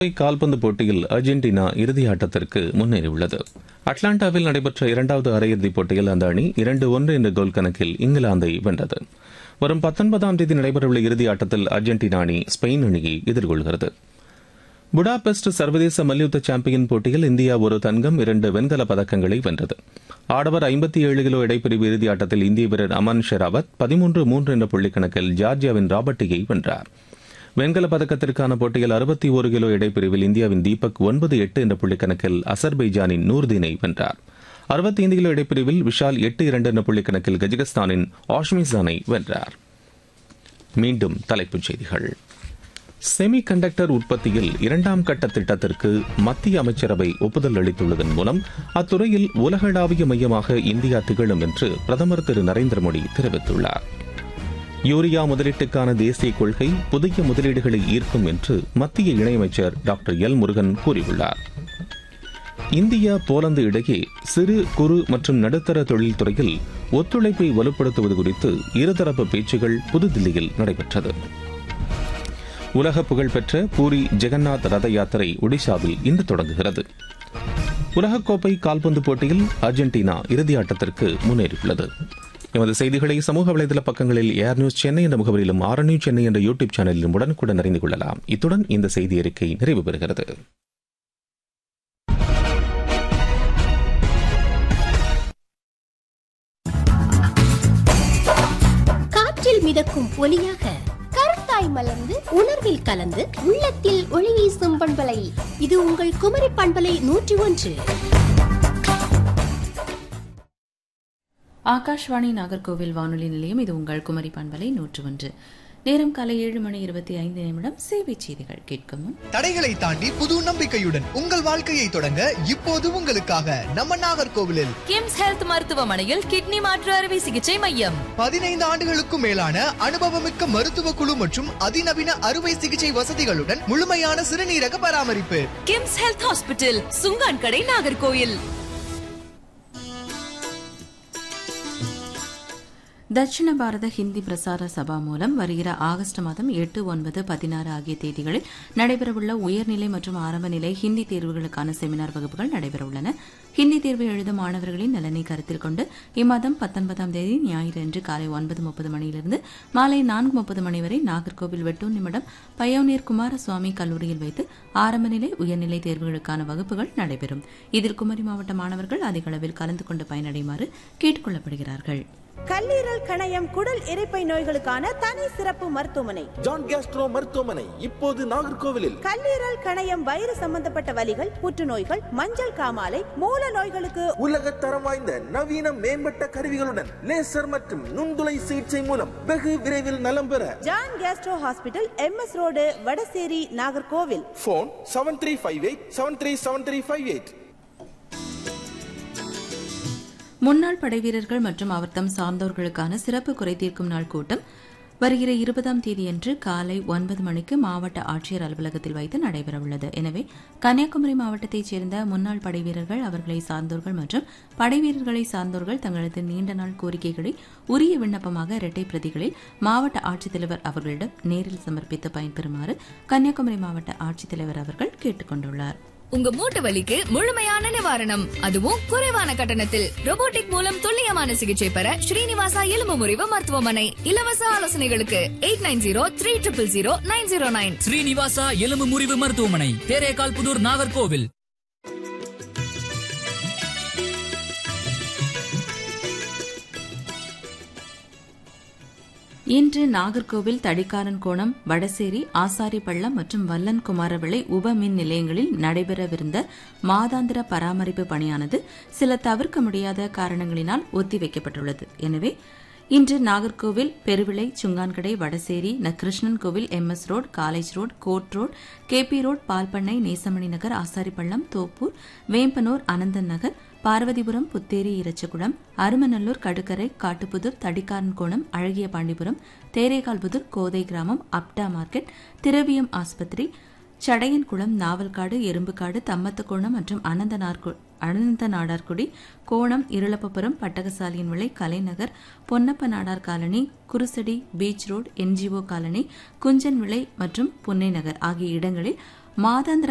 கால்பந்து போட்டியில் அர்ஜென்டினா இறுதி ஆட்டத்திற்கு முன்னேறியுள்ளது அட்லாண்டாவில் நடைபெற்ற இரண்டாவது அரையிறுதிப் போட்டியில் அந்த அணி இரண்டு ஒன்று என்ற கோல் கணக்கில் இங்கிலாந்தை வென்றது வரும் பத்தொன்பதாம் தேதி நடைபெறவுள்ள இறுதி ஆட்டத்தில் அர்ஜென்டினா அணி ஸ்பெயின் அணியை எதிர்கொள்கிறது புடாபெஸ்ட் சர்வதேச மல்யுத்த சாம்பியன் போட்டியில் இந்தியா ஒரு தங்கம் இரண்டு வெண்கல பதக்கங்களை வென்றது ஆடவர் ஐம்பத்தி ஏழு கிலோ இடைப்பிரிவு இறுதி ஆட்டத்தில் இந்திய வீரர் அமன் ஷெராவத் பதிமூன்று மூன்று என்ற புள்ளிக்கணக்கில் ஜார்ஜியாவின் ராபர்ட்டியை வென்றார் வெண்கல பதக்கத்திற்கான போட்டியில் அறுபத்தி ஒரு கிலோ இடைப்பிரிவில் இந்தியாவின் தீபக் ஒன்பது எட்டு என்ற புள்ளிக்கணக்கில் அசர்பைஜானின் நூர்தீனை வென்றார் அறுபத்தி ஐந்து கிலோ இடைப்பிரிவில் விஷால் எட்டு இரண்டு என்ற புள்ளிக்கணக்கில் கஜகஸ்தானின் ஆஷ்மிசானை வென்றார் மீண்டும் தலைப்புச் செய்திகள் செமி கண்டக்டர் உற்பத்தியில் இரண்டாம் கட்ட திட்டத்திற்கு மத்திய அமைச்சரவை ஒப்புதல் அளித்துள்ளதன் மூலம் அத்துறையில் உலகளாவிய மையமாக இந்தியா திகழும் என்று பிரதமர் திரு நரேந்திர மோடி தெரிவித்துள்ளார் யூரியா முதலீட்டுக்கான தேசிய கொள்கை புதிய முதலீடுகளை ஈர்க்கும் என்று மத்திய இணையமைச்சர் டாக்டர் எல் முருகன் கூறியுள்ளார் இந்தியா போலந்து இடையே சிறு குறு மற்றும் நடுத்தர தொழில்துறையில் ஒத்துழைப்பை வலுப்படுத்துவது குறித்து இருதரப்பு பேச்சுகள் புதுதில்லியில் நடைபெற்றது உலக புகழ்பெற்ற பூரி ஜெகநாத் ரத யாத்திரை ஒடிஷாவில் இன்று தொடங்குகிறது உலகக்கோப்பை கால்பந்து போட்டியில் அர்ஜென்டினா இறுதியாட்டத்திற்கு முன்னேறியுள்ளது எமது செய்திகளை சமூக வலைதள பக்கங்களில் ஏர் நியூஸ் சென்னை என்ற முகவரியிலும் ஆர் நியூஸ் சென்னை என்ற யூடியூப் சேனலிலும் உடனுக்குடன் அறிந்து கொள்ளலாம் இத்துடன் இந்த செய்தி அறிக்கை நிறைவு பெறுகிறது காற்றில் மிதக்கும் ஒலியாக கருத்தாய் மலர்ந்து உணர்வில் கலந்து உள்ளத்தில் ஒளி வீசும் பண்பலை இது உங்கள் குமரி பண்பலை நூற்றி ஒன்று ஆகாஷ்வாணி நாகர்கோவில் வானொலி நிலையம் இது உங்கள் குமரி பண்பலை நூற்று ஒன்று நேரம் காலை ஏழு மணி இருபத்தி ஐந்து நிமிடம் சேவை செய்திகள் கேட்கும் முன் தடைகளை தாண்டி புது நம்பிக்கையுடன் உங்கள் வாழ்க்கையை தொடங்க இப்போது உங்களுக்காக நம்ம நாகர்கோவிலில் கிம்ஸ் ஹெல்த் மருத்துவமனையில் கிட்னி மாற்று அறுவை சிகிச்சை மையம் பதினைந்து ஆண்டுகளுக்கும் மேலான அனுபவமிக்க மருத்துவ குழு மற்றும் அதிநவீன அறுவை சிகிச்சை வசதிகளுடன் முழுமையான சிறுநீரக பராமரிப்பு கிம்ஸ் ஹெல்த் ஹாஸ்பிட்டல் சுங்கான் கடை நாகர்கோயில் தட்சிண பாரத ஹிந்தி பிரசார சபா மூலம் வருகிற ஆகஸ்ட் மாதம் எட்டு ஒன்பது பதினாறு ஆகிய தேதிகளில் நடைபெறவுள்ள உயர்நிலை மற்றும் ஆரம்ப நிலை ஹிந்தி தேர்வுகளுக்கான செமினார் வகுப்புகள் நடைபெறவுள்ளன ஹிந்தி தேர்வு எழுதும் மாணவர்களின் நலனை கருத்தில் கொண்டு இம்மாதம் பத்தொன்பதாம் தேதி ஞாயிறு அன்று காலை ஒன்பது முப்பது மணியிலிருந்து மாலை நான்கு முப்பது மணி வரை நாகர்கோவில் வெட்டூர் நிமிடம் பயோனியர் குமாரசுவாமி கல்லூரியில் வைத்து ஆரம்ப நிலை உயர்நிலை தேர்வுகளுக்கான வகுப்புகள் நடைபெறும் இதில் குமரி மாவட்ட மாணவர்கள் அதிக அளவில் கலந்து கொண்டு பயனடையுமாறு கேட்டுக் கொள்ளப்படுகிறார்கள் கல்லீரல் கணையம் குடல் இரைப்பை நோய்களுக்கான தனி சிறப்பு மருத்துவமனை ஜான் கேஸ்ட்ரோ மருத்துவமனை இப்போது நாகர்கோவிலில் கல்லீரல் கணையம் வயிறு சம்பந்தப்பட்ட வலிகள் புற்றுநோய்கள் மஞ்சள் காமாலை மூல நோய்களுக்கு உலக தரம் வாய்ந்த நவீன மேம்பட்ட கருவிகளுடன் லேசர் மற்றும் நுண்துளை சிகிச்சை மூலம் வெகு விரைவில் நலம் பெற John Castro hospital M S road Vadasery Nagercoil phone seven three five eight seven three seven three five eight முன்னாள் படைவீரர்கள் மற்றும் அவர்தம் சார்ந்தோர்களுக்கான சிறப்பு குறை தீர்க்கும் நாள் கூட்டம் வருகிற இருபதாம் தேதியன்று காலை ஒன்பது மணிக்கு மாவட்ட ஆட்சியர் அலுவலகத்தில் வைத்து நடைபெறவுள்ளது எனவே கன்னியாகுமரி மாவட்டத்தைச் சேர்ந்த முன்னாள் படைவீரர்கள் அவர்களை சார்ந்தோர்கள் மற்றும் படைவீரர்களை சார்ந்தோர்கள் தங்களது நீண்ட நாள் கோரிக்கைகளை உரிய விண்ணப்பமாக இரட்டை பிரதிகளில் மாவட்ட ஆட்சித்தலைவர் அவர்களிடம் நேரில் சமர்ப்பித்து பயன்பெறுமாறு கன்னியாகுமரி மாவட்ட ஆட்சித்தலைவர் அவர்கள் கேட்டுக் கொண்டுள்ளார் உங்க மூட்டு வலிக்கு முழுமையான நிவாரணம் அதுவும் குறைவான கட்டணத்தில் robotic மூலம் துல்லியமான சிகிச்சை பெற ஸ்ரீனிவாசா எலும்பு முறிவு மருத்துவமனை இலவச ஆலோசனைகளுக்கு eight nine zero three triple zero nine zero nine Srinivasa எலும்பு முறிவு மருத்துவமனை தேரேகால் புதூர் நாகர்கோவில் இன்று நாகர்கோவில் தடிக்காரன் கோணம் வடசேரி ஆசாரிப்பள்ளம் மற்றும் வல்லன் குமாரவிளை உப மின் நிலையங்களில் நடைபெறவிருந்த மாதாந்திர பராமரிப்பு பணியானது சில தவிர்க்க முடியாத காரணங்களினால் ஒத்திவைக்கப்பட்டுள்ளது எனவே இன்று நாகர்கோவில் பெருவிளை சுங்கான்கடை வடசேரி ந Krishnan Kovil M S road college road court road KP road பால்பண்ணை நேசமணி நகர் ஆசாரிப்பள்ளம் தோப்பூர் வேம்பனூர் அனந்தன் நகர் பார்வதிபுரம் புத்தேரி இரச்சகுளம் அருமநல்லூர் கடுக்கரை காட்டுப்புதூர் தடிக்காரன்கோணம் அழகிய பாண்டிபுரம் தேரேகால்புதூர் கோதை கிராமம் அப்டா மார்க்கெட் திரவியம் ஆஸ்பத்திரி சடையன்குளம் நாவல்காடு எறும்புக்காடு தம்மத்தக்கோணம் மற்றும் அனந்த அனந்த நாடார்குடி கோணம் இருளப்பபுரம் பட்டகசாலியின் விளை Kalainagar Ponnappa Nadar colony Kurusadi beach road NGO colony Kunjan Vilai மற்றும் புன்னை நகர் ஆகிய இடங்களில் மாதாந்திர